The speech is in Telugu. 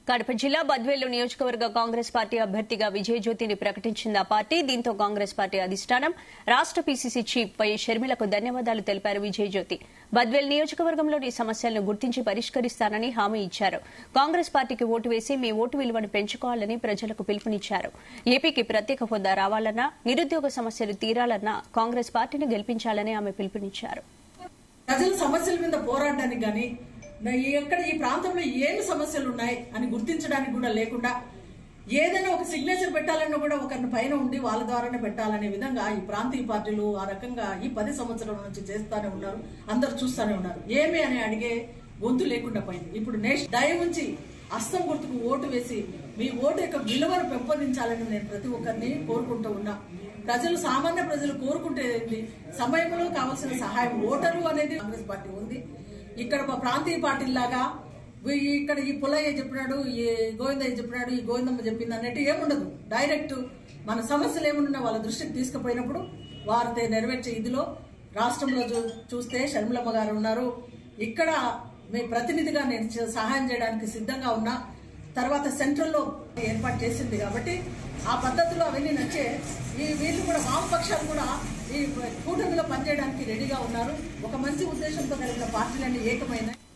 కడప జిల్లా బద్వేలు నియోజకవర్గ కాంగ్రెస్ పార్టీ అభ్యర్థిగా విజయజ్యోతిని ప్రకటించింది ఆ పార్టీ దీంతో కాంగ్రెస్ పార్టీ అధిష్టానం రాష్ట పీసీసీ చీఫ్ వై షర్మిలకు ధన్యవాదాలు తెలిపారు విజయజ్యోతి బద్వేల్ నియోజకవర్గంలోని సమస్యలను గుర్తించి పరిష్కరిస్తానని హామీ ఇచ్చారు కాంగ్రెస్ పార్టీకి ఓటు వేసి మీ ఓటు విలువను పెంచుకోవాలని ప్రజలకు పిలుపునిచ్చారు ఏపీకి ప్రత్యేక హోదా రావాలన్నా నిరుద్యోగ సమస్యలు తీరాలన్నా కాంగ్రెస్ పార్టీని గెలిపించాలని ఆమె పిలుపునిచ్చారు ప్రజల సమస్యల మీద పోరాడడానికి గాని ఎక్కడ ఈ ప్రాంతంలో ఏమి సమస్యలు ఉన్నాయి అని గుర్తించడానికి కూడా లేకుండా ఏదైనా ఒక సిగ్నేచర్ పెట్టాలన్నా కూడా ఒకరిని పైన ఉండి వాళ్ళ ద్వారానే పెట్టాలనే విధంగా ఈ ప్రాంతీయ పార్టీలు ఆ రకంగా ఈ పది సంవత్సరాల నుంచి చేస్తానే ఉన్నారు అందరు చూస్తానే ఉన్నారు ఏమి అని అడిగే గొంతు లేకుండా పోయింది ఇప్పుడు నేష్ దయ ఉంచి అస్తం గుర్తుకు ఓటు వేసి మీ ఓటు యొక్క విలువను పెంపొందించాలని నేను ప్రతి ఒక్కరిని కోరుకుంటూ ఉన్నా ప్రజలు సామాన్య ప్రజలు కోరుకుంటే సమయంలో కావాల్సిన సహాయం ఓటరు అనేది కాంగ్రెస్ పార్టీ ఉంది ఇక్కడ మా ప్రాంతీయ పార్టీలాగా వీ- ఇక్కడ ఈ పుల్లయ్య చెప్పినాడు ఈ గోవిందయ్య చెప్పినాడు ఈ గోవిందమ్మ చెప్పింది అన్నట్టు ఏముండదు డైరెక్ట్ మన సమస్యలు ఏమున్నా వాళ్ళ దృష్టికి తీసుకుపోయినప్పుడు వారితే నెరవేర్చే ఇదిలో రాష్ట్రంలో చూ- చూస్తే షర్మిలమ్మ గారు ఉన్నారు ఇక్కడ మీ ప్రతినిధిగా నేను చే- సహాయం చేయడానికి సిద్ధంగా ఉన్నా తర్వాత సెంట్రల్లో ఏర్పాటు చేసింది కాబట్టి ఆ పద్ధతిలో అవన్నీ నచ్చే ఈ వీళ్ళు కూడా వామపక్షాలు కూడా ఈ కూటమిలో పనిచేయడానికి రెడీగా ఉన్నారు ఒక మంచి ఉద్దేశంతో కలిగిన పార్టీలన్నీ ఏకమైన